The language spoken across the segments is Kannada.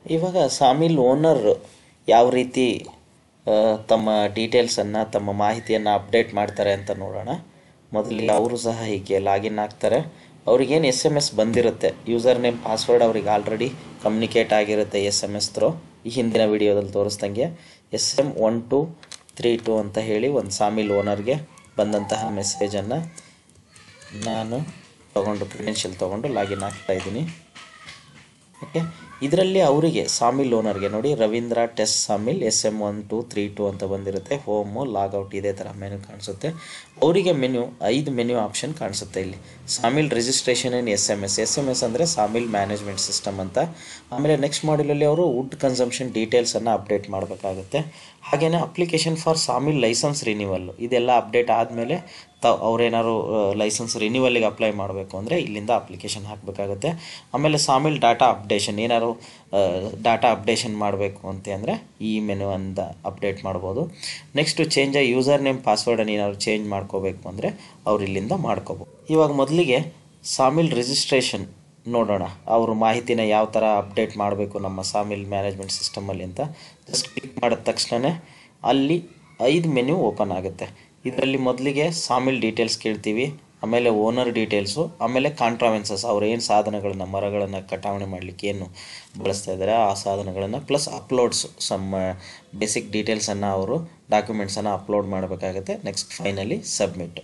ಇವಾಗ ಸಾಮಿಲ್ ಓನರ್ ಯಾವ ರೀತಿ ಆ, ತಮ್ಮ ಡೀಟೇಲ್ಸನ್ನು ತಮ್ಮ ಮಾಹಿತಿಯನ್ನು ಅಪ್ಡೇಟ್ ಮಾಡ್ತಾರೆ ಅಂತ ನೋಡೋಣ ಮೊದಲಿಗೆ ಅವರು ಸಹ ಹೀಗೆ ಲಾಗಿನ್ ಆಗ್ತಾರೆ ಅವ್ರಿಗೇನು ಎಸ್ ಎಮ್ ಎಸ್ ಬಂದಿರುತ್ತೆ ಯೂಸರ್ ನೇಮ್ ಪಾಸ್ವರ್ಡ್ ಅವ್ರಿಗೆ ಆಲ್ರೆಡಿ ಕಮ್ಯುನಿಕೇಟ್ ಆಗಿರುತ್ತೆ ಎಸ್ ಎಮ್ ಎಸ್ ಥ್ರೋ ಈ ಹಿಂದಿನ ವಿಡಿಯೋದಲ್ಲಿ ತೋರಿಸ್ದಂಗೆ S M one two three two ಅಂತ ಹೇಳಿ ಒಂದು ಸಾಮಿಲ್ ಓನರ್ಗೆ ಬಂದಂತಹ ಮೆಸೇಜನ್ನು ನಾನು ತೊಗೊಂಡು ಕ್ರೆಡೆನ್ಷಿಯಲ್ ತೊಗೊಂಡು ಲಾಗಿನ್ ಆಗ್ತಾ ಇದ್ದೀನಿ ಓಕೆ ಇದರಲ್ಲಿ ಅವರಿಗೆ ಸಾಮಿಲ್ ಓನರ್ಗೆ ನೋಡಿ Ravindra test sawmill S M one two three two ಅಂತ ಬಂದಿರುತ್ತೆ ಹೋಮು ಲಾಗೌಟ್ ಇದೇ ಥರ ಮೆನು ಕಾಣಿಸುತ್ತೆ ಅವರಿಗೆ ಮೆನ್ಯು ಐದು ಮೆನ್ಯು ಆಪ್ಷನ್ ಕಾಣಿಸುತ್ತೆ ಇಲ್ಲಿ sawmill registration in S M S S M S ಅಂದರೆ ಸಾಮಿಲ್ ಮ್ಯಾನೇಜ್ಮೆಂಟ್ ಸಿಸ್ಟಮ್ ಅಂತ ಆಮೇಲೆ ನೆಕ್ಸ್ಟ್ ಮಾಡ್ಯೂಲಲ್ಲಿ ಅವರು ವುಡ್ ಕನ್ಸಂಪ್ಷನ್ ಡೀಟೇಲ್ಸನ್ನು ಅಪ್ಡೇಟ್ ಮಾಡಬೇಕಾಗುತ್ತೆ ಹಾಗೆಯೇ application for sawmill licence renewal ಇದೆಲ್ಲ ಅಪ್ಡೇಟ್ ಆದಮೇಲೆ ತಾವು ಅವ್ರೇನಾದ್ರು ಲೈಸೆನ್ಸ್ ರಿನ್ಯೂವಲ್ಲಿಗೆ ಅಪ್ಲೈ ಮಾಡಬೇಕು ಅಂದರೆ ಇಲ್ಲಿಂದ ಅಪ್ಲಿಕೇಶನ್ ಹಾಕಬೇಕಾಗುತ್ತೆ ಆಮೇಲೆ ಸಾಮಿಲ್ ಡಾಟಾ ಅಪ್ಡೇಷನ್ ಏನಾದ್ರು ಡಾಟಾ ಅಪ್ಡೇಷನ್ ಮಾಡಬೇಕು ಅಂತ ಅಂದರೆ ಈ ಮೆನು ಅಂತ ಅಪ್ಡೇಟ್ ಮಾಡ್ಬೋದು ನೆಕ್ಸ್ಟು ಚೇಂಜ್ ಆ ಯೂಸರ್ ನೇಮ್ ಪಾಸ್ವರ್ಡನ್ನು ಏನಾದ್ರು ಚೇಂಜ್ ಮಾಡ್ಕೋಬೇಕು ಅಂದರೆ ಅವ್ರು ಇಲ್ಲಿಂದ ಮಾಡ್ಕೋಬೋದು ಇವಾಗ ಮೊದಲಿಗೆ ಸಾಮಿಲ್ ರಿಜಿಸ್ಟ್ರೇಷನ್ ನೋಡೋಣ ಅವರು ಮಾಹಿತಿನ ಯಾವ ಥರ ಅಪ್ಡೇಟ್ ಮಾಡಬೇಕು ನಮ್ಮ ಸಾಮಿಲ್ ಮ್ಯಾನೇಜ್ಮೆಂಟ್ ಸಿಸ್ಟಮಲ್ಲಿ ಅಂತ ಜಸ್ಟ್ ಕ್ಲಿಕ್ ಮಾಡಿದ ತಕ್ಷಣ ಅಲ್ಲಿ ಐದು ಮೆನ್ಯು ಓಪನ್ ಆಗುತ್ತೆ ಇದರಲ್ಲಿ ಮೊದಲಿಗೆ ಸಾಮಿಲ್ ಡೀಟೇಲ್ಸ್ ಕೇಳ್ತೀವಿ ಆಮೇಲೆ ಓನರ್ ಡೀಟೇಲ್ಸು ಆಮೇಲೆ ಕಾಂಟ್ರಾವೆನ್ಸಸ್ ಅವ್ರು ಏನು ಸಾಧನಗಳನ್ನು ಮರಗಳನ್ನು ಕಟಾವಣೆ ಮಾಡಲಿಕ್ಕೆ ಏನು ಬಳಸ್ತಾ ಇದ್ದಾರೆ ಆ ಸಾಧನಗಳನ್ನು ಪ್ಲಸ್ ಅಪ್ಲೋಡ್ಸ್ ಸಮ್ ಬೇಸಿಕ್ ಡೀಟೇಲ್ಸನ್ನು ಅವರು ಡಾಕ್ಯುಮೆಂಟ್ಸನ್ನು ಅಪ್ಲೋಡ್ ಮಾಡಬೇಕಾಗುತ್ತೆ ನೆಕ್ಸ್ಟ್ ಫೈನಲಿ ಸಬ್ಮಿಟ್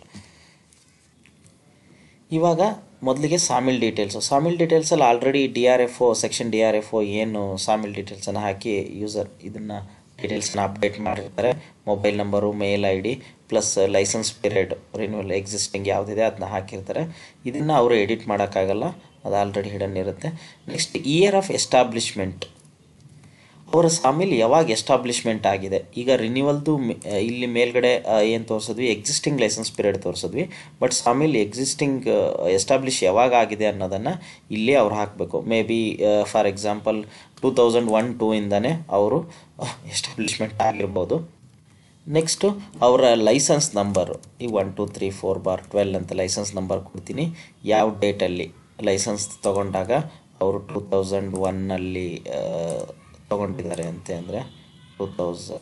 ಇವಾಗ ಮೊದಲಿಗೆ ಸಾಮಿಲ್ ಡೀಟೇಲ್ಸು ಸಾಮಿಲ್ ಡೀಟೇಲ್ಸಲ್ಲಿ already D R F O section D R F O ಏನು ಸಾಮಿಲ್ ಡೀಟೇಲ್ಸನ್ನು ಹಾಕಿ ಯೂಸರ್ ಇದನ್ನು ಡೀಟೇಲ್ಸ್ನ ಅಪ್ಡೇಟ್ ಮಾಡಿರ್ತಾರೆ mobile number mail I D plus licence period renewal existing ಯಾವುದಿದೆ ಅದನ್ನ ಹಾಕಿರ್ತಾರೆ ಇದನ್ನು ಅವರು ಎಡಿಟ್ ಮಾಡೋಕ್ಕಾಗಲ್ಲ ಅದು ಆಲ್ರೆಡಿ ಹಿಡನ್ ಇರುತ್ತೆ ನೆಕ್ಸ್ಟ್ ಇಯರ್ ಆಫ್ ಎಸ್ಟಾಬ್ಲಿಷ್ಮೆಂಟ್ ಅವರ ಸಾಮಿಲ್ ಯಾವಾಗ ಎಸ್ಟಾಬ್ಲಿಷ್ಮೆಂಟ್ ಆಗಿದೆ ಈಗ ರಿನ್ಯೂವಲ್ದು ಇಲ್ಲಿ ಮೇಲ್ಗಡೆ ಏನು ತೋರಿಸಿದ್ವಿ ಎಕ್ಸಿಸ್ಟಿಂಗ್ ಲೈಸೆನ್ಸ್ ಪೀರಿಯಡ್ ತೋರಿಸಿದ್ವಿ ಬಟ್ ಸಾಮಿಲ್ ಎಕ್ಸಿಸ್ಟಿಂಗ್ ಎಸ್ಟಾಬ್ಲಿಷ್ ಯಾವಾಗ ಆಗಿದೆ ಅನ್ನೋದನ್ನು ಇಲ್ಲಿ ಅವ್ರು ಹಾಕಬೇಕು maybe for example two thousand one two ಇಂದನೇ ಅವರು ಎಸ್ಟಾಬ್ಲಿಷ್ಮೆಂಟ್ ಆಗಿರ್ಬೋದು ನೆಕ್ಸ್ಟು ಅವರ ಲೈಸೆನ್ಸ್ ನಂಬರು ಈ one two three four bar twelve ಅಂತ ಲೈಸೆನ್ಸ್ ನಂಬರ್ ಕೊಡ್ತೀನಿ ಯಾವ ಡೇಟಲ್ಲಿ ಲೈಸೆನ್ಸ್ ತೊಗೊಂಡಾಗ ಅವರು ಟೂ ತೌಸಂಡ್ ಒನ್ನಲ್ಲಿ ತೊಗೊಂಡಿದ್ದಾರೆ ಅಂತೆ ಅಂದರೆ ಟೂ ತೌಸಂಡ್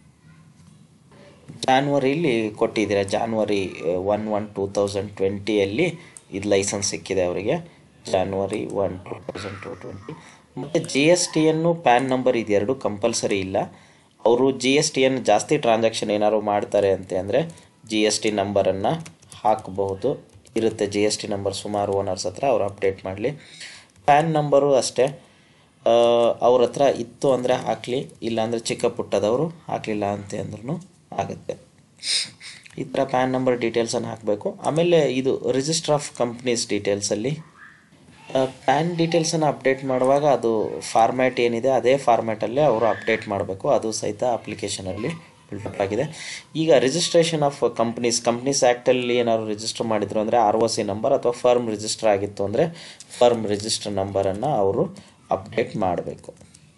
ಜಾನ್ವರಿಲಿ ಕೊಟ್ಟಿದ್ದೀರಾ January one one two thousand ಟ್ವೆಂಟಿಯಲ್ಲಿ ಇದು ಲೈಸೆನ್ಸ್ ಸಿಕ್ಕಿದೆ ಅವರಿಗೆ January one two thousand two twenty ಮತ್ತು ಜಿ ಎಸ್ ಟಿಯನ್ನು ಪ್ಯಾನ್ ನಂಬರ್ ಇದೆರಡು ಕಂಪಲ್ಸರಿ ಇಲ್ಲ ಅವರು ಜಿ ಎಸ್ ಟಿಯನ್ನು ಜಾಸ್ತಿ ಟ್ರಾನ್ಸಾಕ್ಷನ್ ಏನಾದ್ರು ಮಾಡ್ತಾರೆ ಅಂತ ಅಂದರೆ ಜಿ ಎಸ್ ಟಿ ನಂಬರನ್ನು ಹಾಕಬಹುದು ಇರುತ್ತೆ ಜಿ ಎಸ್ ಟಿ ನಂಬರ್ ಸುಮಾರು ಓನರ್ಸ್ ಹತ್ರ ಅವ್ರು ಅಪ್ಡೇಟ್ ಮಾಡಲಿ ಪ್ಯಾನ್ ನಂಬರು ಅಷ್ಟೇ ಅವ್ರ ಹತ್ರ ಇತ್ತು ಅಂದರೆ ಹಾಕಲಿ ಇಲ್ಲಾಂದರೆ ಚಿಕ್ಕ ಪುಟ್ಟದವರು ಹಾಕಲಿಲ್ಲ ಅಂತ ಅಂದ್ರೂ ಆಗುತ್ತೆ ಈ ಥರ ಪ್ಯಾನ್ ನಂಬರ್ ಡೀಟೇಲ್ಸನ್ನು ಹಾಕಬೇಕು ಆಮೇಲೆ ಇದು ರಿಜಿಸ್ಟರ್ ಆಫ್ ಕಂಪ್ನೀಸ್ ಡೀಟೇಲ್ಸಲ್ಲಿ ಪ್ಯಾನ್ ಡೀಟೇಲ್ಸನ್ನು ಅಪ್ಡೇಟ್ ಮಾಡುವಾಗ ಅದು ಫಾರ್ಮ್ಯಾಟ್ ಏನಿದೆ ಅದೇ ಫಾರ್ಮ್ಯಾಟಲ್ಲೇ ಅವರು ಅಪ್ಡೇಟ್ ಮಾಡಬೇಕು ಅದು ಸಹಿತ ಅಪ್ಲಿಕೇಶನಲ್ಲಿ ಬಿಲ್ಡಪ್ ಆಗಿದೆ ಈಗ ರಿಜಿಸ್ಟ್ರೇಷನ್ ಆಫ್ ಕಂಪ್ನೀಸ್ ಕಂಪ್ನೀಸ್ ಆ್ಯಕ್ಟಲ್ಲಿ ಏನಾದ್ರು ರಿಜಿಸ್ಟರ್ ಮಾಡಿದ್ರು ಅಂದರೆ ಆರ್ ಒ ಸಿ ನಂಬರ್ ಅಥವಾ ಫರ್ಮ್ ರಿಜಿಸ್ಟರ್ ಆಗಿತ್ತು ಅಂದರೆ ಫರ್ಮ್ ರಿಜಿಸ್ಟರ್ ನಂಬರನ್ನು ಅವರು ಅಪ್ಡೇಟ್ ಮಾಡಬೇಕು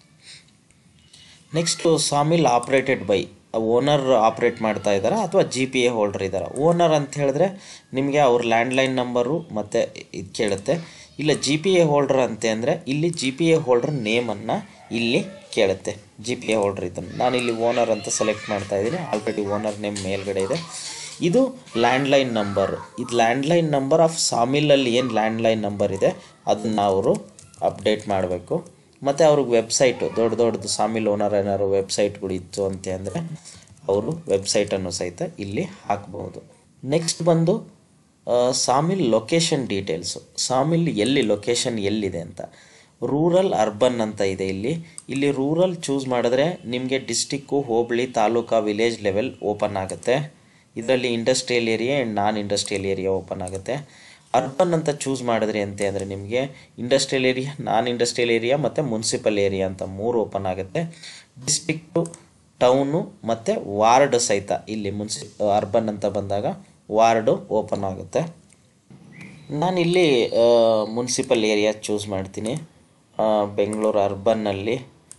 next sawmill operated by owner operate ಮಾಡ್ತಾ ಇದ್ದಾರಾ ಅಥವಾ ಜಿ ಪಿ ಎ ಹೋಲ್ಡರ್ ಇದ್ದಾರಾ ಓನರ್ ಅಂತ ಹೇಳಿದ್ರೆ ನಿಮಗೆ ಅವ್ರ ಲ್ಯಾಂಡ್ಲೈನ್ ನಂಬರು ಮತ್ತು ಇದು ಕೇಳುತ್ತೆ ಇಲ್ಲ ಜಿ ಪಿ ಎ ಹೋಲ್ಡರ್ ಅಂತೆ ಅಂದರೆ ಇಲ್ಲಿ ಜಿ ಪಿ ಎ ಹೋಲ್ಡರ್ ನೇಮನ್ನು ಇಲ್ಲಿ ಕೇಳುತ್ತೆ ಜಿ ಪಿ ಎ ಹೋಲ್ಡರ್ ಇದನ್ನು ನಾನು ಇಲ್ಲಿ ಓನರ್ ಅಂತ ಸೆಲೆಕ್ಟ್ ಮಾಡ್ತಾ ಇದ್ದೀನಿ ಆಲ್ರೆಡಿ ಓನರ್ ನೇಮ್ ಮೇಲ್ಗಡೆ ಇದೆ ಇದು ಲ್ಯಾಂಡ್ಲೈನ್ ನಂಬರು ಇದು ಲ್ಯಾಂಡ್ಲೈನ್ ನಂಬರ್ ಆಫ್ ಸಾಮಿಲಲ್ಲಿ ಏನು ಲ್ಯಾಂಡ್ಲೈನ್ ನಂಬರ್ ಇದೆ ಅದನ್ನು ಅವರು ಅಪ್ಡೇಟ್ ಮಾಡಬೇಕು ಮತ್ತು ಅವ್ರಿಗೆ ವೆಬ್ಸೈಟು ದೊಡ್ಡ ದೊಡ್ಡದು ಸಾಮಿಲ್ ಓನರ್ ಏನಾದ್ರು ವೆಬ್ಸೈಟ್ಗಳು ಇತ್ತು ಅಂತ ಅಂದರೆ ಅವರು ವೆಬ್ಸೈಟನ್ನು ಸಹಿತ ಇಲ್ಲಿ ಹಾಕ್ಬೋದು ನೆಕ್ಸ್ಟ್ ಬಂದು ಸಾಮಿಲ್ ಲೊಕೇಶನ್ ಡೀಟೇಲ್ಸು ಸಾಮಿಲ್ ಎಲ್ಲಿ ಲೊಕೇಶನ್ ಎಲ್ಲಿದೆ ಅಂತ ರೂರಲ್ ಅರ್ಬನ್ ಅಂತ ಇದೆ ಇಲ್ಲಿ ಇಲ್ಲಿ ರೂರಲ್ ಚೂಸ್ ಮಾಡಿದ್ರೆ ನಿಮಗೆ district hobli taluka village level open ಆಗುತ್ತೆ ಇದರಲ್ಲಿ industrial area and non industrial area open ಆಗುತ್ತೆ ಅರ್ಬನ್ ಅಂತ ಚೂಸ್ ಮಾಡಿದ್ರಿ ಅಂತೆ ಅಂದರೆ ನಿಮಗೆ industrial area non industrial area ಮತ್ತು ಮುನ್ಸಿಪಲ್ ಏರಿಯಾ ಅಂತ ಮೂರು ಓಪನ್ ಆಗುತ್ತೆ ಡಿಸ್ಟಿಕ್ಟು ಟೌನು ಮತ್ತು ವಾರ್ಡ್ ಸಹಿತ ಇಲ್ಲಿ ಮುನ್ಸಿ ಅರ್ಬನ್ ಅಂತ ಬಂದಾಗ ವಾರ್ಡು ಓಪನ್ ಆಗುತ್ತೆ ನಾನಿಲ್ಲಿ ಮುನ್ಸಿಪಲ್ ಏರಿಯಾ ಚೂಸ್ ಮಾಡ್ತೀನಿ ಬೆಂಗಳೂರು ಅರ್ಬನ್ನಲ್ಲಿ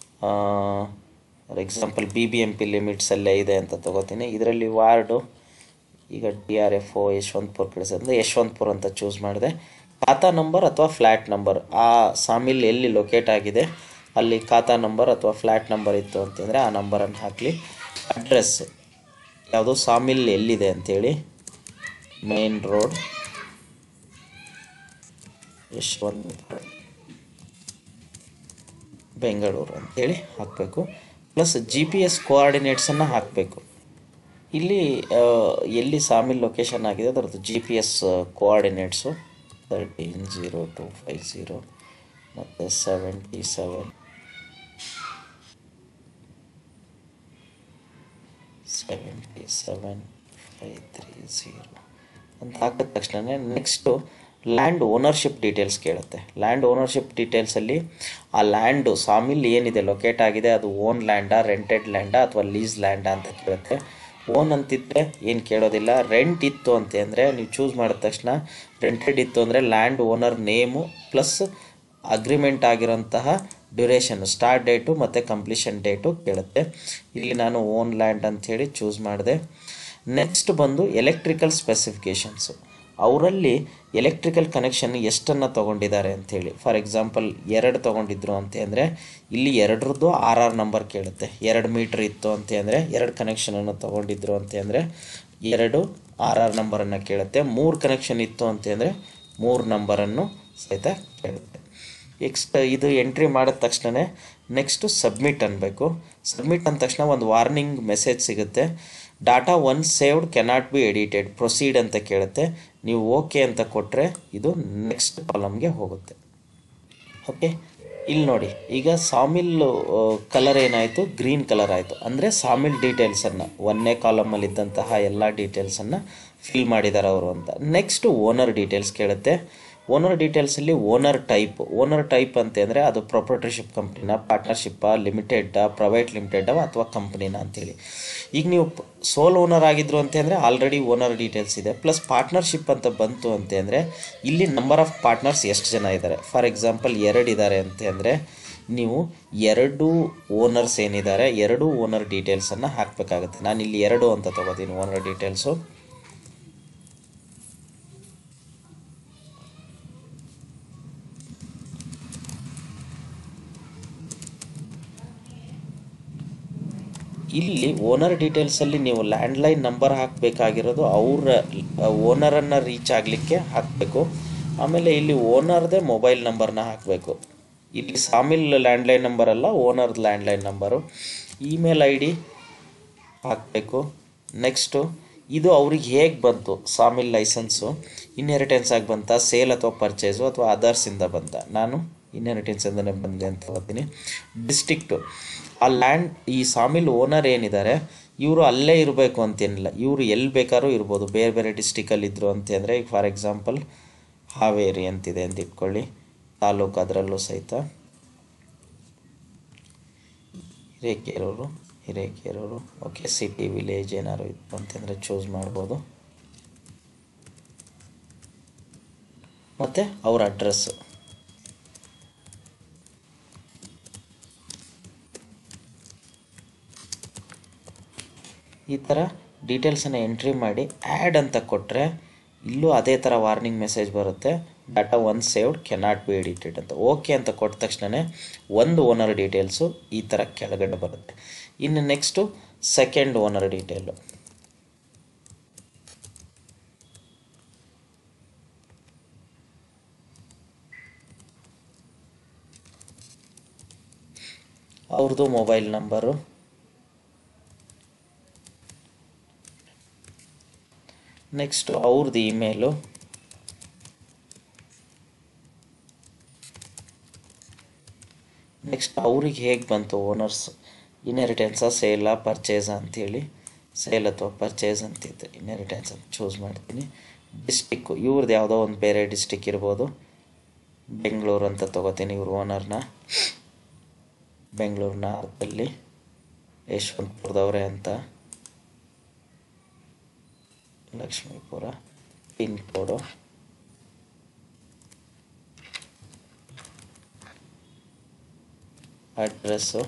for example B B M P ಲಿಮಿಟ್ಸಲ್ಲೇ ಇದೆ ಅಂತ ತಗೋತೀನಿ ಇದರಲ್ಲಿ ವಾರ್ಡು ಈಗ D R F O Yeshwanthpur ಕಳಿಸಿ ಅಂದರೆ ಯಶವಂತಪುರ ಅಂತ ಚೂಸ್ ಮಾಡಿದೆ ಖಾತಾ ನಂಬರ್ ಅಥವಾ ಫ್ಲ್ಯಾಟ್ ನಂಬರ್ ಆ ಸಾಮಿಲ್ ಎಲ್ಲಿ ಲೊಕೇಟ್ ಆಗಿದೆ ಅಲ್ಲಿ ಖಾತಾ ನಂಬರ್ ಅಥವಾ ಫ್ಲ್ಯಾಟ್ ನಂಬರ್ ಇತ್ತು ಅಂತಂದರೆ ಆ ನಂಬರನ್ನು ಹಾಕಲಿ ಅಡ್ರೆಸ್ ಯಾವುದೋ ಸಾಮಿಲ್ ಎಲ್ಲಿದೆ ಅಂಥೇಳಿ ಮೇನ್ ರೋಡ್ ಯಶವಂತ ಬೆಂಗಳೂರು ಅಂತೇಳಿ ಹಾಕಬೇಕು ಪ್ಲಸ್ ಜಿ ಪಿ ಎಸ್ ಕೋಆರ್ಡಿನೇಟ್ಸನ್ನು ಹಾಕಬೇಕು ಇಲ್ಲಿ ಆ, ಎಲ್ಲಿ ಸಾಮಿಲ್ ಲೊಕೇಶನ್ ಆಗಿದೆ ಅದರದ್ದು G P S coordinates thirteen zero two five zero ಮತ್ತು seventy seven seventy seven five three zero ಅಂತ ಹಾಕಿದ ತಕ್ಷಣ ನೆಕ್ಸ್ಟು ಲ್ಯಾಂಡ್ ಓನರ್ಶಿಪ್ ಡೀಟೇಲ್ಸ್ ಕೇಳುತ್ತೆ ಲ್ಯಾಂಡ್ ಓನರ್ಶಿಪ್ ಡೀಟೇಲ್ಸಲ್ಲಿ ಆ ಲ್ಯಾಂಡು ಸಾಮಿಲ್ ಏನಿದೆ ಲೊಕೇಟ್ ಆಗಿದೆ ಅದು ಓನ್ ಲ್ಯಾಂಡಾ ರೆಂಟೆಡ್ ಲ್ಯಾಂಡಾ ಅಥವಾ ಲೀಸ್ ಲ್ಯಾಂಡಾ ಅಂತ ಕೇಳುತ್ತೆ ಓನ್ ಅಂತಿದ್ರೆ ಏನು ಕೇಳೋದಿಲ್ಲ ರೆಂಟ್ ಇತ್ತು ಅಂತ ಅಂದರೆ ನೀವು ಚೂಸ್ ಮಾಡಿದ ತಕ್ಷಣ ರೆಂಟೆಡ್ ಇತ್ತು ಅಂದರೆ land owner name plus agreement ಆಗಿರೋಂತಹ ಡ್ಯೂರೇಷನ್ ಸ್ಟಾರ್ಟ್ ಡೇಟು ಮತ್ತು ಕಂಪ್ಲೀಷನ್ ಡೇಟು ಕೇಳುತ್ತೆ ಇಲ್ಲಿ ನಾನು ಓನ್ ಲ್ಯಾಂಡ್ ಅಂಥೇಳಿ ಚೂಸ್ ಮಾಡಿದೆ ನೆಕ್ಸ್ಟ್ ಬಂದು ಎಲೆಕ್ಟ್ರಿಕಲ್ ಸ್ಪೆಸಿಫಿಕೇಷನ್ಸು ಅವರಲ್ಲಿ ಎಲೆಕ್ಟ್ರಿಕಲ್ ಕನೆಕ್ಷನ್ ಎಷ್ಟನ್ನು ತೊಗೊಂಡಿದ್ದಾರೆ ಅಂಥೇಳಿ ಫಾರ್ ಎಕ್ಸಾಂಪಲ್ ಎರಡು ತೊಗೊಂಡಿದ್ರು ಅಂತ ಅಂದರೆ ಇಲ್ಲಿ ಎರಡರದ್ದು ಆರ್ ಆರ್ ನಂಬರ್ ಕೇಳುತ್ತೆ ಎರಡು ಮೀಟ್ರ್ ಇತ್ತು ಅಂತ ಅಂದರೆ ಎರಡು ಕನೆಕ್ಷನನ್ನು ತೊಗೊಂಡಿದ್ರು ಅಂತ ಅಂದರೆ ಎರಡು ಆರ್ ಆರ್ ನಂಬರನ್ನು ಕೇಳುತ್ತೆ ಮೂರು ಕನೆಕ್ಷನ್ ಇತ್ತು ಅಂತ ಅಂದರೆ ಮೂರು ನಂಬರನ್ನು ಸಹಿತ ಕೇಳುತ್ತೆ ಎಕ್ಸ್ಟ್ ಇದು ಎಂಟ್ರಿ ಮಾಡಿದ ತಕ್ಷಣ ನೆಕ್ಸ್ಟು ಸಬ್ಮಿಟ್ ಅನ್ನಬೇಕು ಸಬ್ಮಿಟ್ ಅಂದ ತಕ್ಷಣ ಒಂದು ವಾರ್ನಿಂಗ್ ಮೆಸೇಜ್ ಸಿಗುತ್ತೆ data once saved cannot be edited proceed ಅಂತ ಕೇಳುತ್ತೆ ನೀವು ಓಕೆ ಅಂತ ಕೊಟ್ಟರೆ ಇದು ನೆಕ್ಸ್ಟ್ ಕಾಲಮ್ಗೆ ಹೋಗುತ್ತೆ ಓಕೆ ಇಲ್ಲಿ ನೋಡಿ ಈಗ ಸಾಮಿಲ್ ಕಲರ್ ಏನಾಯಿತು ಗ್ರೀನ್ ಕಲರ್ ಆಯಿತು ಅಂದರೆ ಸಾಮಿಲ್ ಡೀಟೇಲ್ಸನ್ನು ಒಂದನೇ ಕಾಲಮಲ್ಲಿ ಇದ್ದಂತಹ ಎಲ್ಲ ಡೀಟೇಲ್ಸನ್ನು ಫಿಲ್ ಮಾಡಿದ್ದಾರೆ ಅವರು ಅಂತ ನೆಕ್ಸ್ಟ್ ಓನರ್ ಡೀಟೇಲ್ಸ್ ಕೇಳುತ್ತೆ ಓನರ್ ಡೀಟೇಲ್ಸಲ್ಲಿ ಓನರ್ ಟೈಪ್ ಓನರ್ ಟೈಪ್ ಅಂತಂದರೆ ಅದು ಪ್ರೊಪ್ರಟರ್ಶಿಪ್ ಕಂಪ್ನಿನ ಪಾರ್ಟ್ನರ್ಶಿಪ್ಪಾ ಲಿಮಿಟೆಡ್ಡಾ ಪ್ರೈವೇಟ್ ಲಿಮಿಟೆಡ್ಡಾ ಅಥವಾ ಕಂಪ್ನಿನ ಅಂತೇಳಿ ಈಗ ನೀವು ಸೋಲ್ ಓನರ್ ಆಗಿದ್ರು ಅಂತಂದರೆ ಆಲ್ರೆಡಿ ಓನರ್ ಡೀಟೇಲ್ಸ್ ಇದೆ ಪ್ಲಸ್ ಪಾರ್ಟ್ನರ್ಶಿಪ್ ಅಂತ ಬಂತು ಅಂತಂದರೆ ಇಲ್ಲಿ ನಂಬರ್ ಆಫ್ ಪಾರ್ಟ್ನರ್ಸ್ ಎಷ್ಟು ಜನ ಇದ್ದಾರೆ ಫಾರ್ ಎಕ್ಸಾಂಪಲ್ ಎರಡು ಇದ್ದಾರೆ ಅಂತ ಅಂದರೆ ನೀವು ಎರಡು ಓನರ್ಸ್ ಏನಿದ್ದಾರೆ ಎರಡು ಓನರ್ ಡೀಟೇಲ್ಸನ್ನು ಹಾಕಬೇಕಾಗುತ್ತೆ ನಾನು ಇಲ್ಲಿ ಎರಡು ಅಂತ ತಗೋತೀನಿ ಓನರ್ ಡೀಟೇಲ್ಸು ಇಲ್ಲಿ ಓನರ್ ಡೀಟೇಲ್ಸಲ್ಲಿ ನೀವು ಲ್ಯಾಂಡ್ಲೈನ್ ನಂಬರ್ ಹಾಕಬೇಕಾಗಿರೋದು ಅವರ ಓನರನ್ನು ರೀಚ್ ಆಗಲಿಕ್ಕೆ ಹಾಕಬೇಕು ಆಮೇಲೆ ಇಲ್ಲಿ ಓನರ್ದೇ ಮೊಬೈಲ್ ನಂಬರ್ನ ಹಾಕಬೇಕು ಇಲ್ಲಿ ಸಾಮಿಲ್ ಲ್ಯಾಂಡ್ಲೈನ್ ನಂಬರ್ ಅಲ್ಲ ಓನರ್ದು landline number email I D ಹಾಕಬೇಕು ನೆಕ್ಸ್ಟು ಇದು ಅವ್ರಿಗೆ ಹೇಗೆ ಬಂತು ಸಾಮಿಲ್ ಲೈಸೆನ್ಸು ಇನ್ಹೆರಿಟೆನ್ಸ್ ಆಗಿ ಬಂತ ಸೇಲ್ ಅಥವಾ ಪರ್ಚೇಸು ಅಥವಾ ಅದರ್ಸಿಂದ ಬಂತ ನಾನು ಇನ್ಹೆರಿಟೆನ್ಸಿಂದನೇ ಬಂದೆ ಅಂತ ಹೇಳ್ತೀನಿ ಡಿಸ್ಟಿಕ್ಟು ಆ ಲ್ಯಾಂಡ್ ಈ ಸಾಮಿಲ್ ಓನರ್ ಏನಿದ್ದಾರೆ ಇವರು ಅಲ್ಲೇ ಇರಬೇಕು ಅಂತೇನಿಲ್ಲ ಇವರು ಎಲ್ಲಿ ಬೇಕಾದ್ರೂ ಇರ್ಬೋದು ಬೇರೆ ಬೇರೆ ಡಿಸ್ಟಿಕಲ್ಲಿ ಇದ್ದರು ಅಂತಂದರೆ ಈಗ ಫಾರ್ ಎಕ್ಸಾಂಪಲ್ ಹಾವೇರಿ ಅಂತಿದೆ ಅಂತ ಇಟ್ಕೊಳ್ಳಿ ತಾಲೂಕು ಅದರಲ್ಲೂ ಸಹಿತ Hirekerur Hirekerur okay city village ಏನಾದ್ರು ಇತ್ತು ಅಂತಂದರೆ ಚೂಸ್ ಮಾಡ್ಬೋದು ಮತ್ತು ಅವ್ರ ಅಡ್ರೆಸ್ಸು ಈ ಥರ ಡೀಟೇಲ್ಸನ್ನು ಎಂಟ್ರಿ ಮಾಡಿ ಆ್ಯಡ್ ಅಂತ ಕೊಟ್ಟರೆ ಇಲ್ಲೂ ಅದೇ ಥರ ವಾರ್ನಿಂಗ್ ಮೆಸೇಜ್ ಬರುತ್ತೆ data once saved cannot be edited ಅಂತ ಓಕೆ ಅಂತ ಕೊಟ್ಟ ತಕ್ಷಣ ಒಂದು ಓನರ್ ಡೀಟೇಲ್ಸು ಈ ಥರ ಕೆಳಗಡೆ ಬರುತ್ತೆ ಇನ್ನು ನೆಕ್ಸ್ಟು ಸೆಕೆಂಡ್ ಓನರ್ ಡೀಟೇಲು ಅವ್ರದ್ದು ಮೊಬೈಲ್ ನಂಬರು ನೆಕ್ಸ್ಟ್ ಅವ್ರದ್ದು ಇಮೇಲು ನೆಕ್ಸ್ಟ್ ಅವ್ರಿಗೆ ಹೇಗೆ ಬಂತು ಓನರ್ಸ್ ಇನ್ಹೆರಿಟೆನ್ಸಾ ಸೇಲಾ ಪರ್ಚೇಸಾ ಅಂಥೇಳಿ ಸೇಲ್ ಅಥವಾ ಪರ್ಚೇಸ್ ಅಂತಿತ್ತು ಇನ್ಹೆರಿಟೆನ್ಸ್ ಅಂತ ಚೂಸ್ ಮಾಡ್ತೀನಿ ಡಿಸ್ಟಿಕ್ಕು ಇವ್ರದ್ದು ಯಾವುದೋ ಒಂದು ಬೇರೆ ಡಿಸ್ಟಿಕ್ ಇರ್ಬೋದು ಬೆಂಗಳೂರು ಅಂತ ತೊಗೋತೀನಿ ಇವ್ರ ಓನರ್ನ ಬೆಂಗಳೂರು ನಾರ್ದಲ್ಲಿ ಯಶವಂತಪುರದವರೇ ಅಂತ ಲಕ್ಷ್ಮೀಪುರ ಪಿನ್ ಕೋಡು ಅಡ್ರೆಸ್ಸು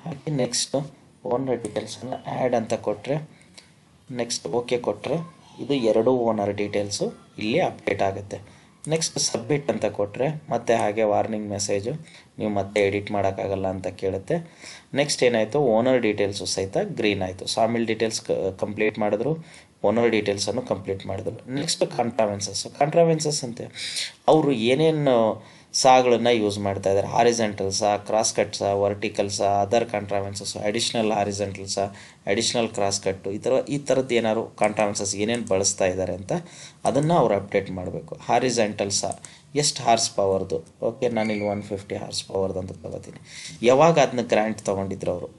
ಹಾಗೆ ನೆಕ್ಸ್ಟ್ ಓನರ್ ಡೀಟೇಲ್ಸನ್ನು ಆ್ಯಡ್ ಅಂತ ಕೊಟ್ಟರೆ ನೆಕ್ಸ್ಟ್ ಓಕೆ ಕೊಟ್ಟರೆ ಇದು ಎರಡು ಓನರ್ ಡೀಟೇಲ್ಸು ಇಲ್ಲಿ ಅಪ್ಡೇಟ್ ಆಗುತ್ತೆ ನೆಕ್ಸ್ಟ್ ಸಬ್ಮಿಟ್ ಅಂತ ಕೊಟ್ಟರೆ ಮತ್ತೆ ಹಾಗೆ ವಾರ್ನಿಂಗ್ ಮೆಸೇಜು ನೀವು ಮತ್ತೆ ಎಡಿಟ್ ಮಾಡೋಕ್ಕಾಗಲ್ಲ ಅಂತ ಕೇಳುತ್ತೆ ನೆಕ್ಸ್ಟ್ ಏನಾಯಿತು ಓನರ್ ಡೀಟೇಲ್ಸು ಸಹಿತ ಗ್ರೀನ್ ಆಯಿತು ಸಾಮಿಲ್ ಡೀಟೇಲ್ಸ್ ಕಂಪ್ಲೀಟ್ ಮಾಡಿದ್ರು ಓನರ್ ಡೀಟೇಲ್ಸನ್ನು ಕಂಪ್ಲೀಟ್ ಮಾಡಿದ್ರು ನೆಕ್ಸ್ಟ್ ಕಾಂಟ್ರಾವೆನ್ಸಸ್ ಕಾಂಟ್ರಾವೆನ್ಸಸ್ ಅಂತೆ ಅವರು ಏನೇನು ಸಾಗಳನ್ನು ಯೂಸ್ ಮಾಡ್ತಾ ಇದ್ದಾರೆ ಹಾರಿಜೆಂಟಲ್ಸಾ ಕ್ರಾಸ್ ಕಟ್ಸಾ ವರ್ಟಿಕಲ್ಸಾ ಅದರ್ ಕಾಂಟ್ರಾವೆನ್ಸಸ್ ಅಡಿಷ್ನಲ್ ಹಾರಿಜೆಂಟಲ್ಸಾ ಅಡಿಷ್ನಲ್ ಕ್ರಾಸ್ ಕಟ್ಟು ಈ ಥರ ಈ ಥರದ್ದು ಏನಾದ್ರು ಕಾಂಟ್ರಾವೆನ್ಸಸ್ ಏನೇನು ಬಳಸ್ತಾ ಇದ್ದಾರೆ ಅಂತ ಅದನ್ನು ಅವ್ರು ಅಪ್ಡೇಟ್ ಮಾಡಬೇಕು ಹಾರಿಜೆಂಟಲ್ಸಾ ಎಷ್ಟು ಹಾರ್ಸ್ ಪವರ್ದು ಓಕೆ ನಾನಿಲ್ಲಿ ಒನ್ ಫಿಫ್ಟಿ ಹಾರ್ಸ್ ಪವರ್ದು ಅಂತ ತಗೋತೀನಿ ಯಾವಾಗ ಅದನ್ನ ಗ್ರ್ಯಾಂಟ್ ತೊಗೊಂಡಿದ್ರು ಅವರು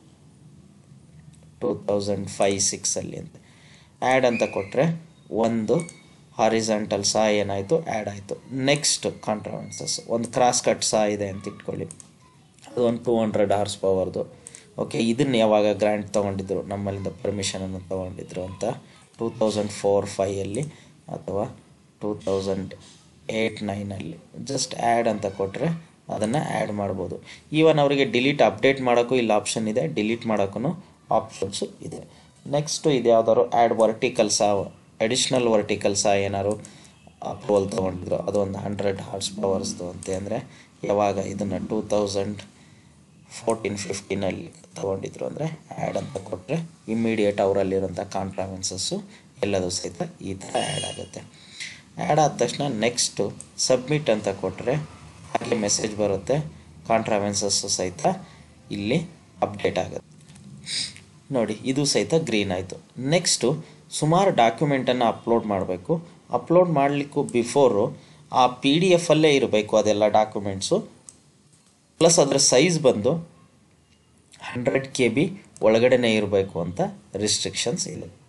ಟೂ ತೌಸಂಡ್ ಫೈ ಸಿಕ್ಸಲ್ಲಿ ಅಂತ ಆ್ಯಡ್ ಅಂತ ಕೊಟ್ಟರೆ ಒಂದು ಹಾರಿಜಾಂಟಲ್ ಸಹ ಏನಾಯಿತು ಆ್ಯಡ್ ಆಯಿತು ನೆಕ್ಸ್ಟ್ ಕಾಂಟ್ರವೆನ್ಸಸ್ ಒಂದು ಕ್ರಾಸ್ ಕಟ್ ಸಹ ಇದೆ ಅಂತ ಇಟ್ಕೊಳ್ಳಿ ಅದು ಒಂದು ಟೂ ಹಂಡ್ರೆಡ್ ಹಾರ್ಸ್ ಪವರ್ದು ಓಕೆ ಇದನ್ನು ಯಾವಾಗ ಗ್ರ್ಯಾಂಟ್ ತೊಗೊಂಡಿದ್ರು ನಮ್ಮಲ್ಲಿಂದ ಪರ್ಮಿಷನನ್ನು ತೊಗೊಂಡಿದ್ರು ಅಂತ ಟೂ ತೌಸಂಡ್ ಫೋರ್ ಫೈಯಲ್ಲಿ ಅಥವಾ ಟೂ ತೌಸಂಡ್ ಏಯ್ಟ್ ನೈನಲ್ಲಿ ಜಸ್ಟ್ ಆ್ಯಡ್ ಅಂತ ಕೊಟ್ಟರೆ ಅದನ್ನು ಆ್ಯಡ್ ಮಾಡ್ಬೋದು ಈವನ್ ಅವರಿಗೆ ಡಿಲೀಟ್ ಅಪ್ಡೇಟ್ ಮಾಡೋಕ್ಕೂ ಇಲ್ಲಿ ಆಪ್ಷನ್ ಇದೆ ಡಿಲೀಟ್ ಮಾಡೋಕ್ಕೂ ಆಪ್ಷನ್ಸು ಇದೆ ನೆಕ್ಸ್ಟು ಇದು ಯಾವ್ದಾದ್ರು ಆ್ಯಡ್ ವರ್ಟಿಕಲ್ಸ ಅಡಿಷ್ನಲ್ ವರ್ಟಿಕಲ್ಸ ಏನಾದ್ರು ಅಪ್ರೂವಲ್ ತೊಗೊಂಡಿದ್ರು ಅದು ಒಂದು ಹಂಡ್ರೆಡ್ ಹಾರ್ಸ್ ಪವರ್ಸ್ದು ಅಂತ ಅಂದರೆ ಯಾವಾಗ ಇದನ್ನು ಟೂ ತೌಸಂಡ್ ಫೋರ್ಟೀನ್ ಫಿಫ್ಟೀನಲ್ಲಿ ತೊಗೊಂಡಿದ್ರು ಅಂದರೆ ಆ್ಯಡ್ ಅಂತ ಕೊಟ್ಟರೆ ಇಮ್ಮಿಡಿಯೇಟ್ ಅವರಲ್ಲಿರೋಂಥ ಕಾಂಟ್ರಾವೆನ್ಸಸ್ಸು ಎಲ್ಲದೂ ಸಹಿತ ಈ ಥರ ಆ್ಯಡ್ ಆಗುತ್ತೆ ಆ್ಯಡ್ ಆದ ತಕ್ಷಣ ನೆಕ್ಸ್ಟು ಸಬ್ಮಿಟ್ ಅಂತ ಕೊಟ್ಟರೆ ಹಾಗೆ ಮೆಸೇಜ್ ಬರುತ್ತೆ ಕಾಂಟ್ರಾವೆನ್ಸಸ್ಸು ಸಹಿತ ಇಲ್ಲಿ ಅಪ್ಡೇಟ್ ಆಗುತ್ತೆ ನೋಡಿ ಇದು ಸಹಿತ ಗ್ರೀನ್ ಆಯಿತು ನೆಕ್ಸ್ಟು ಸುಮಾರು ಡಾಕ್ಯುಮೆಂಟನ್ನು ಅಪ್ಲೋಡ್ ಮಾಡಬೇಕು ಅಪ್ಲೋಡ್ ಮಾಡಲಿಕ್ಕೂ ಬಿಫೋರು ಆ ಪಿ ಡಿ ಎಫಲ್ಲೇ ಇರಬೇಕು ಅದೆಲ್ಲ ಡಾಕ್ಯುಮೆಂಟ್ಸು ಪ್ಲಸ್ ಅದರ ಸೈಜ್ ಬಂದು ಹಂಡ್ರೆಡ್ ಕೆ ಬಿ ಒಳಗಡೆನೇ ಇರಬೇಕು ಅಂತ ರಿಸ್ಟ್ರಿಕ್ಷನ್ಸ್ ಇದೆ